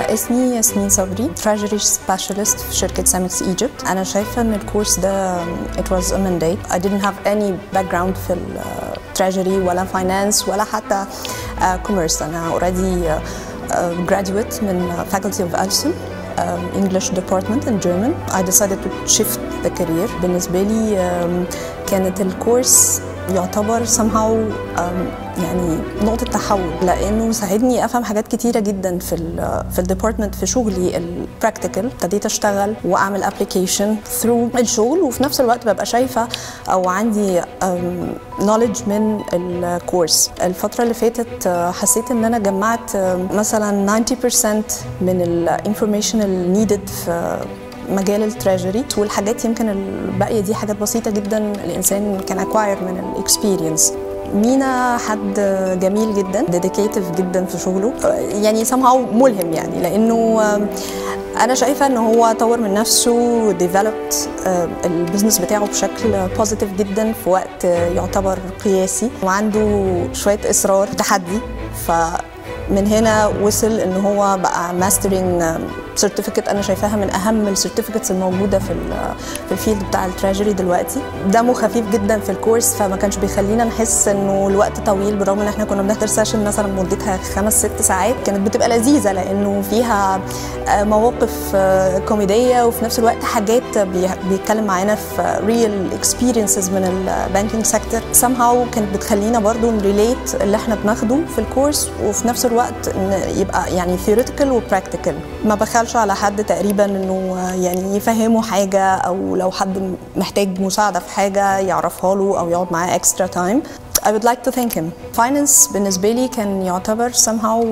اسمي ياسمين صبري تراجري سبيشالست في شركة سامكس ايجيبت أنا شايفة إن الكورس ده it was a mandate I didn't have any background في التراجري ولا finance ولا حتى كوميرس أنا already graduate من faculty of Alstom um, English department in German. I decided to shift the career. بالنسبة لي um, كانت الكورس يعتبر somehow um, يعني نقطة تحول لأنه ساعدني أفهم حاجات كتيرة جدا في ال في الديبارتمنت في شغلي البراكتيكال ابتديت أشتغل وأعمل ابلكيشن ثرو الشغل وفي نفس الوقت ببقى شايفة أو عندي نوليدج من الكورس الفترة اللي فاتت حسيت إن أنا جمعت مثلا 90% من الانفورميشن النيدد في مجال التراجري والحاجات يمكن الباقيه دي حاجات بسيطه جدا الانسان كان اكواير من الاكسبيرينس مينا حد جميل جدا ديديكيتيف جدا في شغله يعني somehow ملهم يعني لانه انا شايفه ان هو طور من نفسه ديفلوبت البيزنس بتاعه بشكل بوزيتيف جدا في وقت يعتبر قياسي وعنده شويه اصرار تحدي ف من هنا وصل ان هو بقى ماسترنج سيرتيفيكت انا شايفاها من اهم السيرتيفيكتس الموجوده في في الفيلد بتاع التراجري دلوقتي دمه خفيف جدا في الكورس فما كانش بيخلينا نحس انه الوقت طويل بالرغم ان احنا كنا بنحضر سيشن مثلا مدتها خمس ست ساعات كانت بتبقى لذيذه لانه فيها مواقف كوميديه وفي نفس الوقت حاجات بيتكلم معانا في ريل اكسبيرينسز من البانكينج سيكتور somehow كانت بتخلينا برضو نريليت اللي احنا بناخده في الكورس وفي نفس الوقت إن يبقى يعني ثيوريتيكال وبراكتيكال ما بخلش على حد تقريبا انه يعني يفهمه حاجه او لو حد محتاج مساعده في حاجه يعرفها له او يقعد معاه اكسترا تايم I would like to thank him. Finance بالنسبة لي كان يعتبر somehow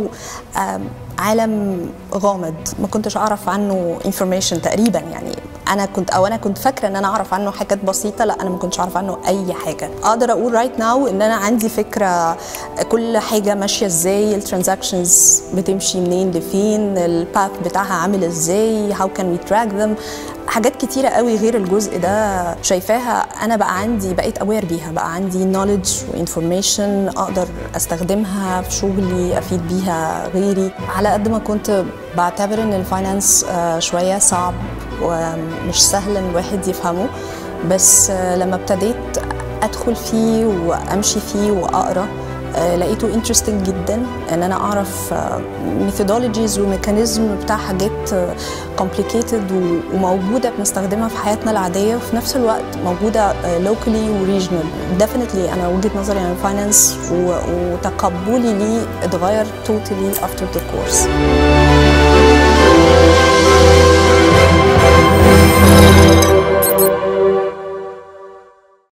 عالم غامض ما كنتش أعرف عنه information تقريبا يعني انا كنت او انا كنت فاكره ان انا اعرف عنه حاجات بسيطه لا انا ما كنتش اعرف عنه اي حاجه اقدر اقول رايت ناو ان انا عندي فكره كل حاجه ماشيه ازاي الترانزاكشنز بتمشي منين لفين الباث بتاعها عامل ازاي هاو كان وي تراك ذم حاجات كتيرة قوي غير الجزء ده شايفاها أنا بقى عندي بقيت أوير بيها بقى عندي نوليدج وانفورميشن أقدر أستخدمها في شغلي أفيد بيها غيري على قد ما كنت بعتبر إن الفاينانس شوية صعب ومش سهل إن الواحد يفهمه بس لما ابتديت أدخل فيه وأمشي فيه وأقرأ لقيته انترستنج جدا ان انا اعرف ميثودولوجيز وميكانيزم بتاع حاجات كومبليكيتد وموجوده بنستخدمها في حياتنا العاديه وفي نفس الوقت موجوده لوكالي وريجنال ديفينتلي انا وجهه نظري عن الفاينانس وتقبلي ليه اتغير توتالي افتر ذا كورس